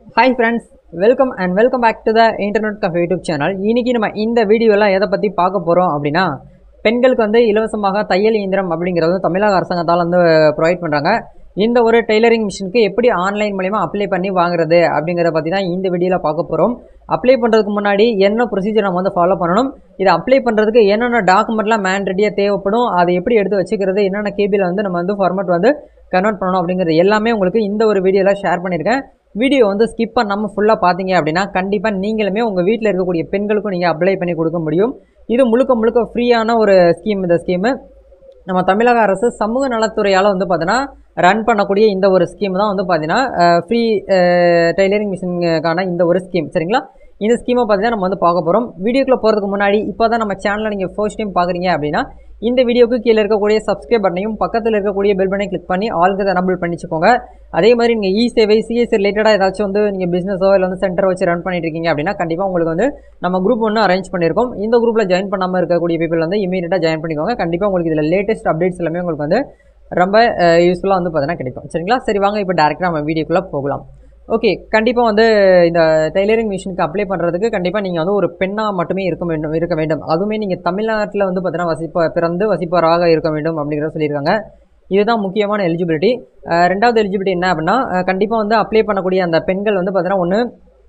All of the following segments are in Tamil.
hi friends welcome and welcome back to the internet cafe YouTube channel இன்னைக்கு நம்ம இந்த வீடியோவில் எதை பற்றி பார்க்க போகிறோம் அப்படின்னா பெண்களுக்கு வந்து இலவசமாக தையல் இயந்திரம் அப்படிங்கிறது வந்து தமிழக அரசாங்கத்தால் வந்து ப்ரொவைட் பண்ணுறாங்க இந்த ஒரு டெய்லரிங் மிஷினுக்கு எப்படி ஆன்லைன் மூலிமா அப்ளை பண்ணி வாங்குறது அப்படிங்கிறத பற்றி தான் இந்த வீடியோவில் பார்க்க போகிறோம் அப்ளை பண்ணுறதுக்கு முன்னாடி என்ன ப்ரொசீஜர் நம்ம வந்து ஃபாலோ பண்ணணும் இதை அப்ளை பண்ணுறதுக்கு என்னென்ன டாக்குமெண்ட்லாம் மேண்ட்ரெடியாக தேவைப்படும் அதை எப்படி எடுத்து வச்சுக்கிறது என்னென்ன கேபியில் வந்து நம்ம வந்து ஃபார்மேட் வந்து கன்வெர்ட் பண்ணணும் அப்படிங்கிறது எல்லாமே உங்களுக்கு இந்த ஒரு வீடியோவில் ஷேர் பண்ணியிருக்கேன் வீடியோ வந்து ஸ்கிப் பண்ணாமல் ஃபுல்லாக பார்த்தீங்க அப்படின்னா கண்டிப்பாக நீங்களுமே உங்கள் வீட்டில் இருக்கக்கூடிய பெண்களுக்கும் நீங்கள் அப்ளை பண்ணி கொடுக்க முடியும் இது முழுக்க முழுக்க ஃப்ரீயான ஒரு ஸ்கீம் இந்த ஸ்கீமு நம்ம தமிழக அரசு சமூக நலத்துறையால் வந்து பார்த்தீங்கன்னா ரன் பண்ணக்கூடிய இந்த ஒரு ஸ்கீம் தான் வந்து பார்த்தீங்கன்னா ஃப்ரீ டெய்லரிங் மிஷினுக்கான இந்த ஒரு ஸ்கீம் சரிங்களா இந்த ஸ்கீமை பார்த்தீங்கன்னா நம்ம வந்து பார்க்க போகிறோம் வீடியோக்குள்ளே போகிறதுக்கு முன்னாடி இப்போ தான் நம்ம சேனலில் நீங்கள் ஃபர்ஸ்ட் டைம் பார்க்குறீங்க அப்படின்னா இந்த வீடியோக்கு கீழே இருக்கக்கூடிய சப்ஸ்கிரைப் பட்டனையும் பக்கத்தில் இருக்கக்கூடிய பெல் பட்டனை கிளிக் பண்ணி ஆளுக்கு எனபிள் பண்ணிச்சுக்கோங்க அதே மாதிரி நீங்கள் இ சேவை சிஎஸ் ரிலேட்டடாக ஏதாச்சும் வந்து நீங்கள் பிஸ்னஸோ இல்லை வந்து சென்டர் வச்சு ரன் பண்ணிட்டு இருக்கீங்க அப்படின்னா கண்டிப்பாக உங்களுக்கு வந்து நம்ம குரூப் ஒன்று அரேஞ்ச் பண்ணியிருக்கோம் இந்த குரூப்பில் ஜாயின் பண்ணாமல் இருக்கக்கூடிய பீப்பிள் வந்து இமீடியட்டாக ஜாயின் பண்ணிக்கோங்க கண்டிப்பாக உங்களுக்கு இதில் லேட்டஸ்ட் அப்டேட்ஸ் எல்லாமே உங்களுக்கு வந்து ரொம்ப யூஸ்ஃபுல்லாக வந்து பார்த்தீங்கன்னா கிடைக்கும் சரிங்களா சரி வாங்க இப்போ டேரெக்டாக நம்ம வீடியோக்குள்ளே போகலாம் ஓகே கண்டிப்பாக வந்து இந்த டெய்லரிங் மிஷினுக்கு அப்ளை பண்ணுறதுக்கு கண்டிப்பாக நீங்கள் வந்து ஒரு பெண்ணாக மட்டுமே இருக்க வேண்டும் இருக்க வேண்டும் அதுவுமே நீங்கள் தமிழ்நாட்டில் வந்து பார்த்தீங்கன்னா வசிப்ப பிறந்து வசிப்பவராக இருக்க வேண்டும் அப்படிங்கிறத சொல்லியிருக்காங்க இதுதான் முக்கியமான எலிஜிபிலிட்டி ரெண்டாவது எலிஜிபிலிட்டி என்ன அப்படின்னா கண்டிப்பாக வந்து அப்ளை பண்ணக்கூடிய அந்த பெண்கள் வந்து பார்த்தீங்கன்னா ஒன்று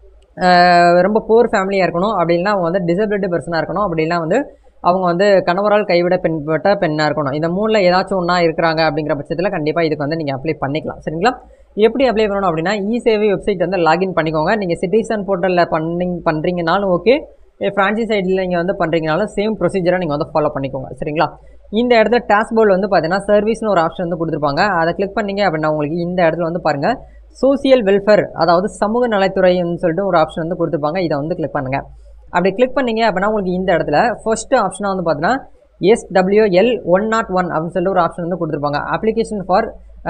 ரொம்ப போர் ஃபேமிலியாக இருக்கணும் அப்படின்னா அவங்க வந்து டிசபிலிட்டி பர்சனாக இருக்கணும் அப்படின்னா வந்து அவங்க வந்து கணவரால் கைவிட பெண்பட்ட பெண்ணாக இருக்கணும் இந்த மூணில் ஏதாச்சும் ஒன்றா இருக்கிறாங்க அப்படிங்கிற பட்சத்தில் கண்டிப்பாக இதுக்கு வந்து நீங்கள் அப்ளை பண்ணிக்கலாம் சரிங்களா எப்படி அப்ளை பண்ணணும் அப்படின்னா இ சேவை வெப்சைட் வந்து லாகின் பண்ணிக்கோங்க நீங்கள் சிட்டிசன் போர்ட்டலில் பண்ணி பண்ணுறீங்கனாலும் ஓகே ஃப்ரான்ச்சைஸ் சைடில் நீங்கள் வந்து பண்ணுறீங்கனாலும் சேம் ப்ரொசீஜரை நீங்கள் வந்து ஃபாலோ பண்ணிக்கோங்க சரிங்களா இந்த இடத்துல டாஸ்போர்டில் வந்து பார்த்தீங்கன்னா சர்வீஸ்னு ஒரு ஆப்ஷன் வந்து கொடுத்துருப்பாங்க அதை கிளிக் பண்ணீங்க அப்படின்னா உங்களுக்கு இந்த இடத்துல வந்து பாருங்கள் சோசியல் வெல்ஃபேர் அதாவது சமூக நலத்துறைன்னு சொல்லிட்டு ஒரு ஆப்ஷன் வந்து கொடுத்துருப்பாங்க இதை வந்து கிளிக் பண்ணுங்கள் அப்படி கிளிக் பண்ணீங்க அப்படின்னா உங்களுக்கு இந்த இடத்துல ஃபர்ஸ்ட் ஆப்ஷனாக வந்து பார்த்தீங்கன்னா எஸ்டபிள்யூஎல் ஒன் நாட் ஒன் அப்படின்னு சொல்லிட்டு ஒரு ஆப்ஷன் வந்து கொடுத்துருப்பாங்க அப்ளிகேஷன் ஃபார்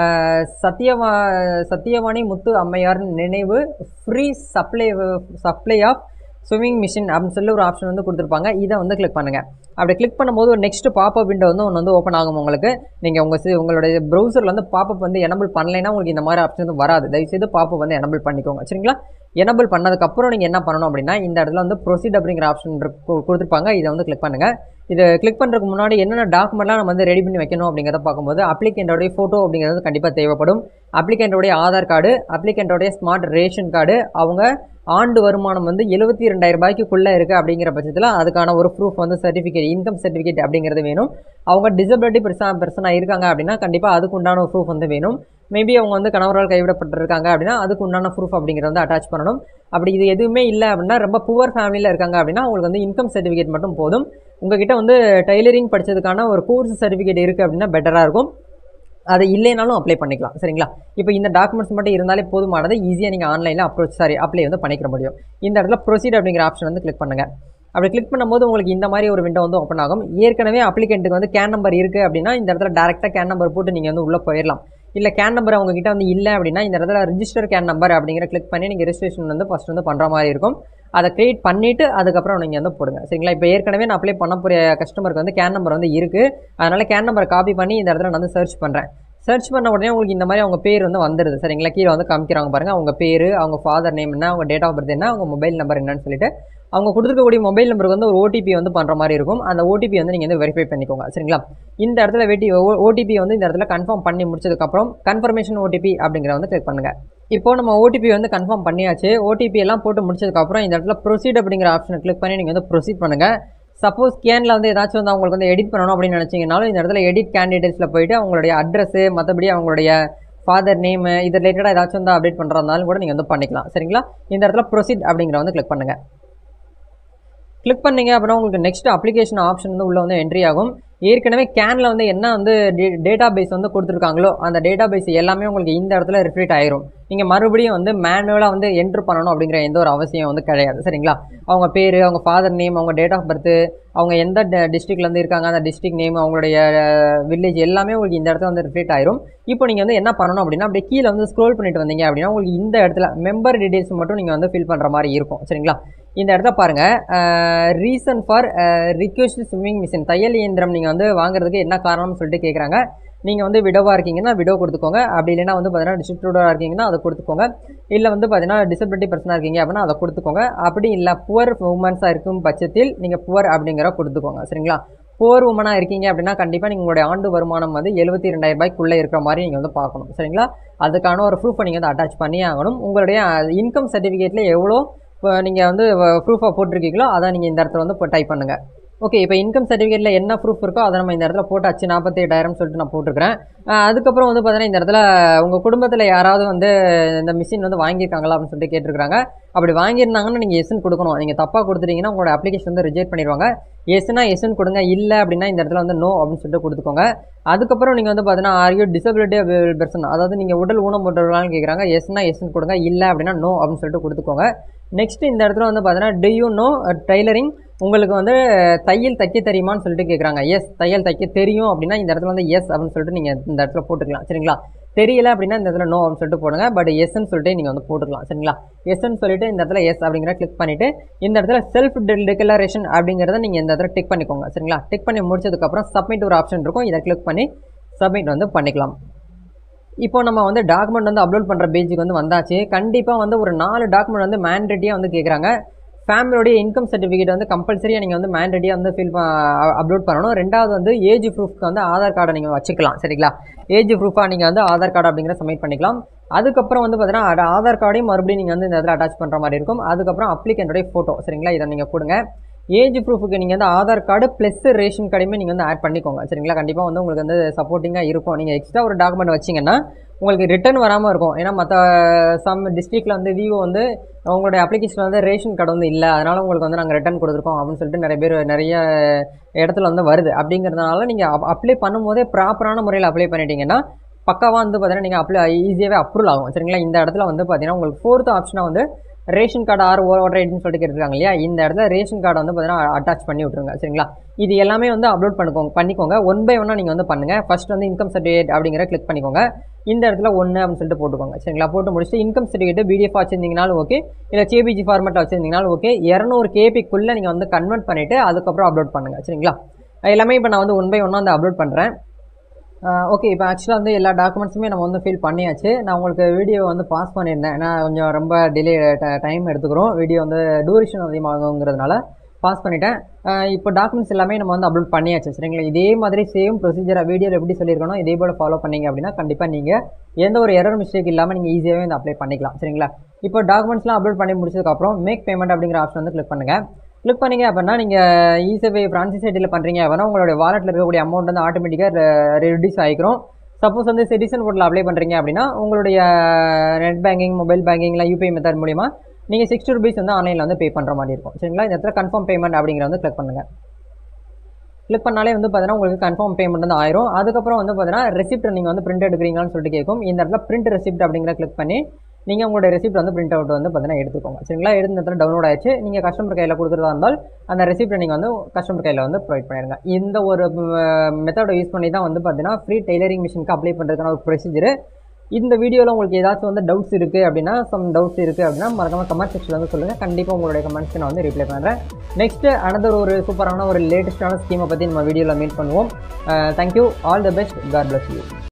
சத்யவா சத்யவாணி முத்து அம்மையார் நினைவு free supply supply of swimming machine அப்படின்னு சொல்லி ஒரு ஆப்ஷன் வந்து கொடுத்துருப்பாங்க இதை வந்து கிளிக் பண்ணுங்கள் அப்படி கிளிக் பண்ணும்போது ஒரு நெக்ஸ்ட் பாப்பப் விண்டோ வந்து ஒன்று வந்து ஓப்பன் ஆகும் உங்களுக்கு நீங்கள் உங்கள் சி உங்களுடைய ப்ரௌசரில் வந்து பாப்பப் வந்து எனபிள் பண்ணலைன்னா உங்களுக்கு இந்த மாதிரி ஆப்ஷன் வந்து வராது தயவுசெய்து பாப்பப் வந்து எனபிள் பண்ணிக்கோங்க சரிங்களா எனபிள் பண்ணதுக்கப்புறம் நீங்கள் என்ன பண்ணணும் அப்படின்னா இந்த இடத்துல வந்து ப்ரொசீட் அப்படிங்கிற ஆப்ஷன் கொடுத்துருப்பாங்க இதை வந்து கிளிக் பண்ணுங்கள் இது கிளிக் பண்ணுறதுக்கு முன்னாடி என்னென்ன டாக்குமெண்ட்லாம் நம்ம வந்து ரெடி பண்ணி வைக்கணும் அப்படிங்கிறத பார்க்கும்போது அப்ளிகேண்டோடைய ஃபோட்டோ அப்படிங்கிறது கண்டிப்பாக தேவைப்படும் அப்ளிகேண்டோடைய ஆதார் கார்டு அப்ளிகேண்டோடைய ஸ்மார்ட் ரேஷன் கார்டு அவங்க ஆண்டு வருமானம் வந்து எழுபத்தி ரெண்டாயிரம் ரூபாய்க்குள்ளே இருக்குது அப்படிங்கிற பட்சத்தில் அதுக்கான ஒரு ப்ரூஃப் வந்து சர்டிஃபிகேட் இன்கம் சர்டிஃபிகேட் அப்படிங்கிறது வேணும் அவங்க டிசபிலிட்டி பெருசா பெர்சனாக இருக்காங்க அப்படின்னா கண்டிப்பாக அதுக்கு உண்டான ப்ரூஃப் வந்து வேணும் மேபி அவங்க வந்து கணவரால் கைவிடப்பட்டிருக்காங்க அப்படின்னா அதுக்கு உண்டான ப்ரூஃப் அப்படிங்கிறத வந்து அட்டாச் பண்ணணும் அப்படி இது எதுவுமே இல்லை அப்படின்னா ரொம்ப புவர் ஃபேமிலியில் இருக்காங்க அப்படின்னா உங்களுக்கு வந்து இன்கம் சர்டிஃபிகேட் மட்டும் போதும் உங்ககிட்ட வந்து டைலரிங் படித்ததுக்கான ஒரு கோர்ஸ் சர்டிஃபிகேட் இருக்குது அப்படின்னா பெட்டராக இருக்கும் அது இல்லைனாலும் அப்ளை பண்ணிக்கலாம் சரிங்களா இப்போ இந்த டாக்குமெண்ட்ஸ் மட்டும் இருந்தாலே போதுமானது ஈஸியாக நீங்கள் ஆன்லைனில் அப்ரோச் சாரி அப்ளை வந்து பண்ணிக்கிற முடியும் இந்த இடத்துல ப்ரொசீட் அப்படிங்கிற ஆப்ஷன் வந்து கிளிக் பண்ணுங்கள் அப்படி கிளிக் பண்ணும்போது உங்களுக்கு இந்த மாதிரி ஒரு விண்டோ வந்து ஓப்பன் ஆகும் ஏற்கனவே அப்ளிகண்ட்டுக்கு வந்து கேன் நம்பர் இருக்குது அப்படின்னா இந்த இடத்துல டேரெக்டாக கேன் நம்பர் போட்டு நீங்கள் வந்து உள்ளே போயிடலாம் இல்லை கேன் நம்பர் அவங்ககிட்ட வந்து இல்லை அப்படின்னா இந்த இடத்துல ரிஜிஸ்டர் கேன் நம்பர் அப்படிங்கிற கிளிக் பண்ணி நீங்கள் ரெஜிஸ்ட்ரேஷன் வந்து ஃபஸ்ட் வந்து பண்ணுற மாதிரி இருக்கும் அதை க்ரியேட் பண்ணிவிட்டு அதுக்கப்புறம் நீங்கள் வந்து போடுங்க சரிங்களா இப்போ ஏற்கனவே நான் அப்ளை பண்ண போகிற கஸ்டமருக்கு வந்து கேன் நம்பர் வந்து இருக்குது அதனால் கேன் நம்பரை காப்பி பண்ணி இந்த இடத்துல நான் வந்து சர்ச் பண்ணுறேன் சர்ச் பண்ண உடனே உங்களுக்கு இந்த மாதிரி அவங்க பேர் வந்து வந்துடுது சரிங்களா கீழே வந்து காமிக்கிறாங்க பாருங்கள் அவங்க பேர் அவங்க ஃபாதர் நேம் என்ன அவங்க டேட் ஆஃப் பர்த் என்ன அவங்க மொபைல் நம்பர் என்னன்னு சொல்லிட்டு அவங்க கொடுத்துருக்கக்கூடிய மொபைல் நம்பருக்கு வந்து ஒரு ஓடிபி வந்து பண்ணுற மாதிரி இருக்கும் அந்த ஓடிபி வந்து நீங்கள் வந்து வெரிஃபை பண்ணிக்கோங்க சரிங்களா இந்த இடத்துல வெட்டி ஓடிபி வந்து இந்த இடத்துல கன்ஃபார்ம் பண்ணி முடிச்சதுக்கப்புறம் கன்ஃபர்மேஷன் ஓடிபி அப்படிங்கிற வந்து கிளிக் பண்ணுங்கள் இப்போ நம்ம ஓடிபி வந்து கன்ஃபார்ம் பண்ணியாச்சு ஓடிபி எல்லாம் போட்டு முடிச்சதுக்கப்புறம் இந்த இடத்துல ப்ரொசீட் அப்படிங்கிற ஆப்ஷனை கிளிக் பண்ணி நீங்கள் வந்து ப்ரொசீட் பண்ணுங்கள் சப்போஸ் கேனில் வந்து ஏதாச்சும் வந்து அவங்களுக்கு வந்து எடிட் பண்ணணும் அப்படின்னு நினச்சிங்கனாலும் இந்த இடத்துல எடிட் கேண்டிடேட்ஸில் போயிட்டு அவங்களுடைய அட்ரஸு மற்றபடி அவங்களுடைய ஃபாதர் நேமு இது ரிலேட்டடாக ஏதாச்சும் வந்து அப்டேட் பண்ணுறதுனாலும் கூட நீங்கள் வந்து பண்ணிக்கலாம் சரிங்களா இந்த இடத்துல ப்ரொசீட் அப்படிங்கிற வந்து கிளிக் பண்ணுங்கள் கிளிக் பண்ணிங்க அப்படின்னா உங்களுக்கு நெக்ஸ்ட் அப்ளிகேஷன் ஆப்ஷன் வந்து உள்ளே வந்து என்ட்ரி ஆகும் ஏற்கனவே கேனில் வந்து என்ன வந்து டேட்டா பேஸ் வந்து கொடுத்துருக்காங்களோ அந்த டேட்டா பேஸ் எல்லாமே உங்களுக்கு இந்த இடத்துல ரிஃப்ளெக்ட் ஆயிரும் நீங்கள் மறுபடியும் வந்து மேனுவலாக வந்து என்ட்ரு பண்ணணும் அப்படிங்கிற எந்த ஒரு அவசியம் வந்து கிடையாது சரிங்களா அவங்க பேர் அவங்க ஃபாதர் நேம் அவங்க டேட் ஆஃப் பர்த்து அவங்க எந்த டிஸ்ட்ரிக்ட்லேருந்து இருக்காங்க அந்த டிஸ்ட்ரிக்ட் நேம் அவங்களுடைய வில்லேஜ் எல்லாமே உங்களுக்கு இந்த இடத்துல வந்து ரிஃப்ளெக்ட் ஆயிரும் இப்போ நீங்கள் வந்து என்ன பண்ணணும் அப்படின்னா அப்படியே கீழே வந்து ஸ்க்ரோல் பண்ணிட்டு வந்தீங்க அப்படின்னா உங்களுக்கு இந்த இடத்துல மெம்பர் டீடைல்ஸ் மட்டும் நீங்கள் வந்து ஃபில் பண்ணுற மாதிரி இருக்கும் சரிங்களா இந்த இடத்த பாருங்கள் reason for request swimming machine தையல் இயந்திரம் நீங்கள் வந்து வாங்குறதுக்கு என்ன காரணம்னு சொல்லிட்டு கேட்குறாங்க நீங்கள் வந்து விடோவாக இருக்கீங்கன்னா விடோ கொடுத்துக்கோங்க அப்படி இல்லைன்னா வந்து பார்த்தீங்கன்னா டிஸ்ட்ரிபியூட்டராக இருக்கீங்கன்னா அதை கொடுத்துக்கோங்க இல்லை வந்து பார்த்தீங்கன்னா டிசபிலிட்டி பர்சனாக இருக்கீங்க அப்படின்னா அதை கொடுத்துக்கோங்க அப்படி இல்லை புவர் உமன்ஸாக இருக்கும் பட்சத்தில் நீங்கள் புவர் அப்படிங்கிற கொடுத்துக்கோங்க சரிங்களா புவர் உமனாக இருக்கீங்க அப்படின்னா கண்டிப்பாக நீங்கள் உங்களுடைய ஆண்டு வருமானம் வந்து எழுபத்தி ரெண்டாயிரம் ரூபாய்க்குள்ளே இருக்கிற மாதிரி நீங்கள் வந்து பார்க்கணும் சரிங்களா அதுக்கான ஒரு ப்ரூஃபை நீங்கள் வந்து அட்டாச் பண்ணி ஆகணும் உங்களுடைய இன்கம் சர்டிஃபிகேட்டில் எவ்வளோ இப்போ நீங்கள் வந்து ப்ரூஃபாக போட்டிருக்கீங்களோ அதை நீங்கள் இந்த இடத்துல வந்து இப்போ டைப் பண்ணுங்கள் ஓகே இப்போ இன்கம் சர்டிஃபிகேட்டில் என்ன ப்ரூஃப் இருக்கோ அதை நம்ம இந்த இடத்துல போட்டாச்சு நாற்பத்தி எட்டாயிரம் சொல்லிட்டு நான் போட்டிருக்கிறேன் அஹ் அதுக்கப்புறம் வந்து பார்த்தீங்கன்னா இந்த இடத்துல உங்கள் குடும்பத்தில் யாராவது வந்து இந்த மிஷின் வந்து வாங்கியிருக்காங்களா அப்படின்னு சொல்லிட்டு கேட்டிருக்காங்க அப்படி வாங்கியிருந்தாங்கன்னா நீங்கள் எஸ்ன்னு கொடுக்கணும் நீங்கள் தப்பாக கொடுத்துட்டீங்கன்னா உங்களோட அப்ளிகேஷன் வந்து ரிஜெக்ட் பண்ணிடுவாங்க எஸ்னா எஸ்ன்னு கொடுங்க இல்லை அப்படின்னா இந்த இடத்துல வந்து நோ அப்படின்னு சொல்லிட்டு கொடுத்துக்கோங்க அதுக்கப்புறம் நீங்கள் வந்து பார்த்தீங்கன்னா ஆர்யூ டிசபிலிட்டி பெர்சன் அதாவது நீங்கள் உடல் ஊனமுற்றவர்களான்னு கேட்குறாங்க எஸ்னா எஸ்ன்னு கொடுங்க இல்லை அப்படின்னா நோ அப்படின்னு சொல்லிட்டு கொடுத்துக்கோங்க நெக்ஸ்ட் இந்த இடத்துல வந்து பார்த்தீங்கன்னா டு யூ நோ டைலரிங் உங்களுக்கு வந்து தையல் தைக்க தெரியுமான்னு சொல்லிட்டு கேட்குறாங்க எஸ் தையல் தைக்க தெரியும் அப்படின்னா இந்த இடத்துல வந்து எஸ் அப்படின்னு சொல்லிட்டு நீங்கள் இந்த இடத்துல போட்டுக்கலாம் சரிங்களா தெரியல அப்படின்னா இந்த இடத்துல நோ அப்படின்னு சொல்லிட்டு போடுங்க பட் எஸ்ன்னு சொல்லிட்டு நீங்கள் வந்து போட்டுக்கலாம் சரிங்களா எஸ்ன்னு சொல்லிட்டு இந்த இடத்துல எஸ் அப்படிங்கிற கிளிக் பண்ணிவிட்டு இந்த இடத்துல செல்ஃப் டிக்ளரேஷன் அப்படிங்கிறத நீங்கள் இந்த இடத்துல டிக் பண்ணிக்கோங்க சரிங்களா டிக் பண்ணி முடிச்சதுக்கப்புறம் சப்மிட் ஒரு ஆப்ஷன் இருக்கும் இதை கிளிக் பண்ணி சப்மிட் வந்து பண்ணிக்கலாம் இப்போ நம்ம வந்து டாக்குமெண்ட் வந்து அப்லோட் பண்ணுற பேஜுக்கு வந்து வந்தாச்சு கண்டிப்பாக வந்து ஒரு நாலு டாக்குமெண்ட் வந்து மேண்டேட்டியாக வந்து கேட்குறாங்க ஃபேமிலியோடைய இன்கம் சர்டிஃபிகேட் வந்து கம்பல்சரியாக நீங்கள் வந்து மேண்டேட்டியாக வந்து ஃபில் அப்லோட் பண்ணணும் ரெண்டாவது வந்து ஏஜ் ப்ரூஃப்க்கு வந்து ஆதார் கார்டை நீங்கள் வச்சுக்கலாம் சரிங்களா ஏஜ் ப்ரூஃபாக நீங்கள் வந்து ஆதார் கார்டு அப்படிங்கிற சப்மிட் பண்ணிக்கலாம் அதுக்கப்புறம் வந்து பார்த்தீங்கன்னா ஆதார் கார்டையும் மறுபடியும் நீங்கள் வந்து இந்த இடத்துல அட்டாச் பண்ணுற மாதிரி இருக்கும் அதுக்கப்புறம் அப்ளிகேண்டோடைய ஃபோட்டோ சரிங்களா இதை நீங்கள் கொடுங்க ஏஜ் ப்ரூஃபுக்கு நீங்கள் வந்து ஆதார் கார்டு ப்ளஸ் ரேஷன் கார்டையுமே நீங்கள் வந்து ஆட் பண்ணிக்கோங்க சரிங்களா கண்டிப்பாக வந்து உங்களுக்கு வந்து சப்போர்ட்டிங்காக இருக்கும் நீங்கள் எக்ஸ்ட்ரா ஒரு டாக்குமெண்ட் வச்சிங்கன்னா உங்களுக்கு ரிட்டர்ன் வராமல் இருக்கும் ஏன்னா மற்ற சம் டிஸ்ட்ரிக்டில் வந்து விவோ வந்து உங்களுடைய அப்ளிகேஷன் வந்து ரேஷன் கார்டு வந்து இல்லை அதனால் உங்களுக்கு வந்து நாங்கள் ரிட்டர்ன் கொடுத்துருக்கோம் அப்படின்னு சொல்லிட்டு நிறைய பேர் நிறைய இடத்துல வந்து வருது அப்படிங்கிறதுனால நீங்கள் அப்ளை பண்ணும்போதே ப்ராப்பரான முறையில் அப்ளை பண்ணிட்டீங்கன்னா பக்காவாக வந்து பார்த்தீங்கன்னா நீங்கள் அப்ளை ஈஸியாகவே அப்ரூவல் ஆகும் சரிங்களா இந்த இடத்துல வந்து பார்த்தீங்கன்னா உங்களுக்கு ஃபோர்த் ஆப்ஷனாக வந்து ரேஷன் கார்டு ஆர் ஓட்டர் ஐடின்னு சொல்லிட்டு கேட்டிருக்காங்க இல்லையா இந்த இடத்துல ரேஷன் கார்டை வந்து பார்த்தீங்கன்னா அட்டாச் பண்ணி விட்ருங்க சரிங்களா இது எல்லாமே வந்து அப்லோட் பண்ணிக்கோங்க பண்ணிக்கோங்க ஒன் பை ஒன்னாக நீங்கள் வந்து பண்ணுங்கள் ஃபர்ஸ்ட் வந்து இன்கம் சர்டிஃபிகேட் அப்படிங்கிற கிளிக் பண்ணிக்கோங்க இந்த இடத்துல ஒன்று அப்படின்னு சொல்லிட்டு போட்டுக்கோங்க சரிங்களா போட்டு முடிச்சுட்டு இன்கம் சர்டிஃபிகேட் பிடிஎஃப் வச்சிருந்தீங்கனாலும் ஓகே இல்லை ஜேபிஜி ஃபார்மெட்டில் வச்சிருந்தீங்கனாலும் ஓகே இரநூறு கேபிக்குள்ளே நீங்கள் வந்து கன்வெர்ட் பண்ணிவிட்டு அதுக்கப்புறம் அப்லோட் பண்ணுங்கள் சரிங்களா எல்லாமே இப்போ நான் வந்து ஒன் பை ஒன்னாக வந்து அப்லோட் பண்ணுறேன் ஓகே இப்போ ஆக்சுவலாக வந்து எல்லா டாக்குமெண்ட்ஸுமே நம்ம வந்து ஃபில் பண்ணியாச்சு நான் உங்களுக்கு வீடியோ வந்து பாஸ் பண்ணியிருந்தேன் ஏன்னா கொஞ்சம் ரொம்ப டிலே டைம் எடுத்துக்கிறோம் வீடியோ வந்து டூரேஷன் அதிகமாகுங்கிறதுனால பாஸ் பண்ணிட்டேன் இப்போ டாக்குமெண்ட்ஸ் எல்லாமே நம்ம வந்து அப்லோட் பண்ணியாச்சு சரிங்களா இதே மாதிரி சேம் ப்ரொசீஜரை வீடியோவில் எப்படி சொல்லியிருக்கணும் இதே போல் ஃபாலோ பண்ணீங்க அப்படின்னா கண்டிப்பாக நீங்கள் எந்த ஒரு எரர் மிஸ்டேக் இல்லாமல் நீங்கள் ஈஸியாகவே வந்து அப்ளை பண்ணிக்கலாம் சரிங்களா இப்போ டாக்குமெண்ட்ஸ்லாம் அப்லோட் பண்ணி முடிச்சதுக்கப்புறம் மேக் பேமெண்ட் அப்படிங்கிற ஆப்ஷன் வந்து கிளிக் பண்ணுங்கள் கிளிக் பண்ணீங்க அப்படின்னா நீங்கள் இசேவை ஃப்ரான்சிஸ் ஐடியில் பண்ணுறீங்க அப்படின்னா உங்களுடைய வாலெட்டில் இருக்கக்கூடிய அமௌண்ட் வந்து ஆட்டோமேட்டிக்காக ரெடியூஸ் ஆகிக்கிறோம் சப்போஸ் வந்து சிட்டிசன் போர்ட்டில் அப்ளை பண்ணுறீங்க அப்படின்னா உங்களுடைய நெட் பேங்கிங் மொபைல் பேங்கிங்லாம் யூபிஐ மெத்தட் மூலிமா நீங்கள் சிக்ஸ்டி ருபீஸ் வந்து ஆன்லைனில் வந்து பே பண்ணுற மாதிரி இருக்கும் சரிங்களா இந்த இடத்துல கன்ஃபார்ம் பேமெண்ட் அப்படிங்கிற வந்து கிளிக் பண்ணுங்கள் கிளிக் பண்ணாலே வந்து பார்த்தீங்கன்னா உங்களுக்கு கன்ஃபார்ம் பேமெண்ட் வந்து ஆயிரும் அதுக்கப்புறம் வந்து பார்த்தீங்கன்னா ரெசிப்ட் நீங்கள் வந்து பிரிண்ட் எடுக்கிறீங்களான்னு சொல்லிட்டு கேட்கும் இந்த இடத்துல பிரிண்ட் ரெசிப்ட் அப்படிங்கிற கிளிக் பண்ணி நீங்கள் உங்களுடைய ரெசிப்ட் வந்து பிரிண்ட் அவுட் வந்து பார்த்தீங்கன்னா எடுத்துக்கோங்க சரிங்களா எடுத்த இடத்துல டவுன்லோட் ஆயிடுச்சு நீங்கள் கஸ்டமர் கையில் கொடுக்குறதா இருந்தால் அந்த ரெசிப்ட்டை நீங்கள் வந்து கஸ்டமர் கையில் வந்து ப்ரொவைட் பண்ணிடுங்க இந்த ஒரு மெத்தடை யூஸ் பண்ணி தான் வந்து பார்த்தீங்கன்னா ஃப்ரீ டெய்லரிங் மிஷினுக்கு அப்ளை பண்ணுறதுக்கான ஒரு ப்ரொசீஜர் இந்த வீடியோவில் உங்களுக்கு ஏதாச்சும் வந்து டவுட்ஸ் இருக்குது அப்படின்னா சம் டவுட்ஸ் இருக்குது அப்படின்னா மறக்காம கமெண்ட் செக்ஷனில் வந்து சொல்லுங்கள் கண்டிப்பாக உங்களுடைய கமெண்ட்ஸ்க்கு நான் வந்து ரிப்ளை பண்ணுறேன் நெக்ஸ்ட் அனதர் ஒரு சூப்பரான ஒரு லேட்டஸ்டான ஸ்கீமை பற்றி நம்ம வீடியோவில் மீட் பண்ணுவோம் thank you all the best god bless you